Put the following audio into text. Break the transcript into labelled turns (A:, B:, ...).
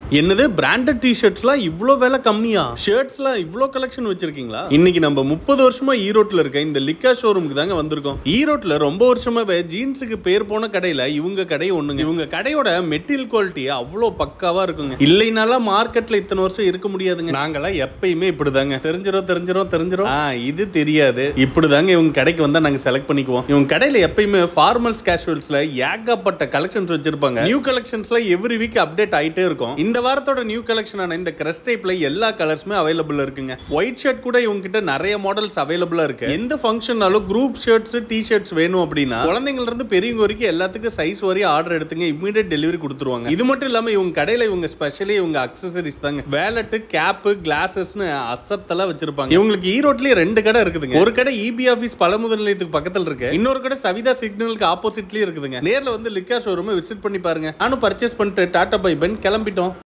A: என்னது பிராண்டட் டிஷர்ட்ஸ்லாம் இவ்ளோ விலை கம்மியா ஷர்ட்ஸ்லாம் இவ்ளோ கலெக்ஷன் வச்சிருக்கீங்களா இன்னைக்கு நம்ம முப்பது வருஷமா ஈரோட்ல இருக்க இந்த லிக்கா ஷோரூமுக்கு தாங்க வந்திருக்கோம் ஈரோட்ல ரொம்ப வருஷமாவே ஜீன்ஸுக்கு பேர் போன கடையில இவங்க கடை ஒண்ணுங்க இவங்க கடையோட மெட்டீரியல் குவாலிட்டி அவ்வளோ பக்காவா இருக்குங்க இல்லைனாலாம் மார்க்கெட்ல இத்தனை வருஷம் இருக்க முடியாதுங்க நாங்கெல்லாம் எப்பயுமே இப்படிதாங்க தெரிஞ்சிரும் தெரிஞ்சிரும் தெரிஞ்சிரும் ஆ, இது தெரியாது இப்படிதாங்க இவங்க கடைக்கு வந்தா நாங்க செலக்ட் பண்ணிக்குவோம் இவங்க கடையில எப்பயுமே ஃபார்மல்ஸ் கேஷுவல்ஸ்ல ஏகப்பட்ட கலெக்ஷன்ஸ் வச்சிருப்பாங்க நியூ கலெக்ஷன்ஸ்ல எவ்ரி வீக் அப்டேட் ஆயிட்டே இருக்கும் இந்த வாரத்தோட நியூ கலெக்ஷனான இந்த கிரஸ் டைப்ல எல்லா கலர்ஸுமே அவைலபிள் இருக்குங்க ஒயிட் ஷர்ட் கூட இவங்க கிட்ட நிறைய மாடல்ஸ் அவைலபிளா இருக்கு எந்த ஃபங்க்ஷன்னாலும் குரூப் ஷர்ட்ஸ் டி ஷர்ட்ஸ் வேணும் அப்படின்னா குழந்தைங்கள்ல இருந்து பெரியவங்க வரைக்கும் எல்லாத்துக்கும் சைஸ் வரையும் ஆர்டர் எடுத்துங்க இமீடியட் டெலிவரி கொடுத்துருவாங்க இது மட்டும் இல்லாம இவங்க கடையில இவங்க ஸ்பெஷலி இவங்க அக்சசரிஸ் தாங்க வேலட் கேப் கிளாஸஸ்னு அசத்தெல்லாம் வச்சிருப்பாங்க இவங்களுக்கு ஈரோட்லயே ரெண்டு கடை இருக்குதுங்க ஒரு கடை இபி ஆபீஸ் பழமுதல் நிலையத்துக்கு பக்கத்துல இருக்கு இன்னொரு கடை சவிதா சிக்னலுக்கு ஆப்போசிட்லயே இருக்குதுங்க நேர்ல வந்து லிக்கா ஷோரூம் விசிட் பண்ணி பாருங்க நானும் பர்ச்சேஸ் பண்ணிட்டு டாடா பை பென் கிளம்பிட்டோம்